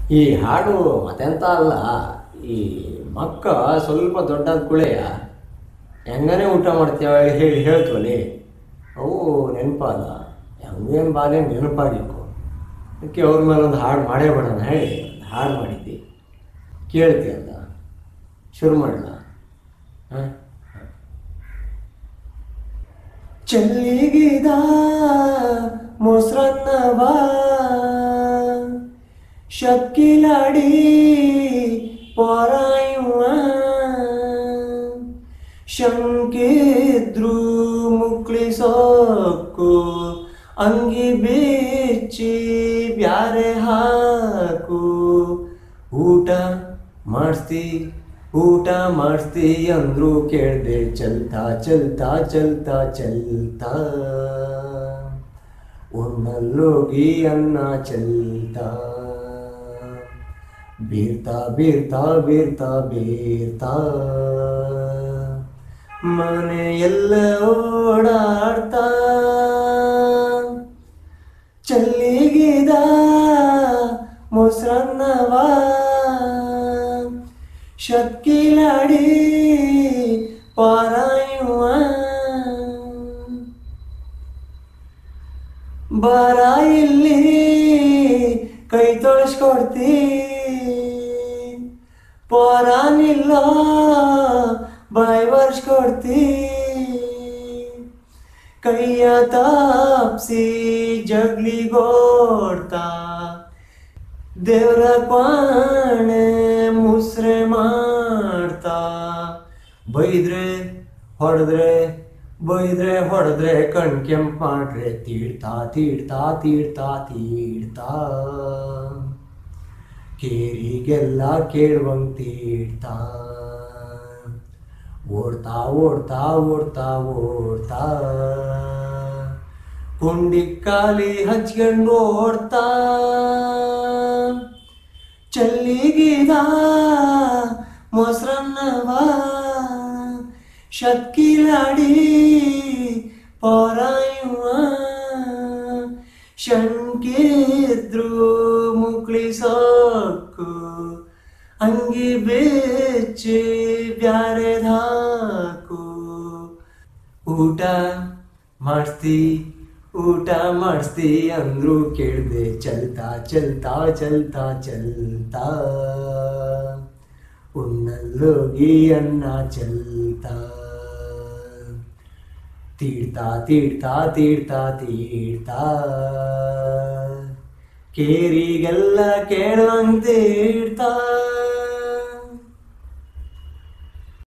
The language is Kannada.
ಈ ಹಾಡು ಮತ್ತೆಂತ ಅಲ್ಲ ಈ ಮಕ್ಕ ಸ್ವಲ್ಪ ದೊಡ್ಡದ ಕುಳೆಯ ಹೆಂಗನೇ ಊಟ ಮಾಡ್ತೇವ ಹೇಳಿ ಹೇಳ್ತೀವಲ್ಲಿ ಅವು ನೆನಪಾದ ಹೆಂಗೇನು ಬಾಲೆ ನೆನಪಾಗಿಕ್ಕು ಅದಕ್ಕೆ ಅವ್ರ ಮೇಲೆ ಒಂದು ಹಾಡು ಮಾಡೇ ಬಿಡೋಣ ಹೇಳಿ ಒಂದು ಹಾಡು ಮಾಡಿದ್ದಿ ಕೇಳ್ತಿ ಅಂತ ಶುರು ಮಾಡಲ ಹಾಂ ಚೆಲ್ಲಿಗಿದ ಮೊಸರನ್ನವ ಶಕ್ಕಿಲಾಡಿ ಪೊರಾಯುವ ಶಂಕಿದ್ರು ಮುಕ್ಳಿಸೋಕು ಅಂಗಿ ಬಿಚ್ಚಿ ಬ್ಯಾರೆ ಹಾಕು ಊಟ ಮಾಡಿಸ್ತಿ ಊಟ ಮಾಡಿಸ್ತಿ ಅಂದ್ರು ಕೇಳ್ದೆ ಚಲ್ತಾ ಚಲ್ತಾ ಚಲ್ತಾ ಚಲ್ತಾ ಉಣ್ಣಲ್ಲೋಗಿ ಅನ್ನ ಚಲ್ತಾ ಬೀರ್ತಾ ಬೀರ್ತಾ ಬೀರ್ತಾ ಬೀರ್ತಾ ಮನೆ ಎಲ್ಲ ಓಡಾಡ್ತಾ ಚಲ್ಲಿಗಿದ ಮೊಸರನ್ನವ ಶಕ್ಕಿಲಾಡಿ ಪಾರಾಯುವ ಬರ ಇಲ್ಲಿ ಕೈ ತೊಳಸ್ಕೊಡ್ತಿ ಪೊರಾನಿಲ್ಲ ಬಾಯ್ ಬರ್ಸ್ಕೊಡ್ತಿ ಕೈಯ ತಾಪ್ಸಿ ಜಗ್ಲಿಗೋಡ್ತಾ ದೇವ್ರ ಕ್ವಾಣೆ ಮುಸ್ರೆ ಮಾಡ್ತಾ ಬೈದ್ರೆ ಹೊಡೆದ್ರೆ ಬೈದ್ರೆ ಹೊಡೆದ್ರೆ ಕಣ್ ಕೆಂಪ್ ಮಾಡ್ರೆ ತೀಡ್ತಾ ತೀಡ್ತಾ ತೀಡ್ತಾ ತೀಡ್ತಾ ಕೇರಿಗೆಲ್ಲ ಕೇಳುವಂಗ್ ತೀಡ್ತಾ ಓಡ್ತಾ ಓಡ್ತಾ ಓಡ್ತಾ ಓಡ್ತಾ ಕುಂಡಿ ಕಾಲಿ ಹಚ್ಕೊಂಡು ಓಡ್ತಾ ಚಲ್ಲಿಗಿದ ಮೊಸರನ್ನವ ಶಕ್ಕಿಲಾಡಿ ಪೊರಾಯುವ ಶಂಕಿದ್ರು ಮುಕ್ಳಿಸೋಕು ಅಂಗಿ ಬೆಚ್ಚಿ ಬ್ಯಾರೆದಾಕು ಊಟ ಮಾಡಿಸ್ತಿ ಊಟ ಮಾಡಿಸ್ತಿ ಅಂದ್ರು ಕೇಳ್ದೆ ಚಲ್ತಾ ಚಲ್ತಾ ಚಲ್ತಾ ಚಲ್ತಾ ಉಣ್ಣಲ್ಲೋಗಿ ಅನ್ನ ಚಲ್ತಾ ತೀಡ್ತಾ ತೀಡ್ತಾ ತೀಡ್ತಾ ತೀಡ್ತಾ ಕೇರಿಗೆಲ್ಲ ಕೇಳುವಂಗ್ ತೀಡ್ತಾ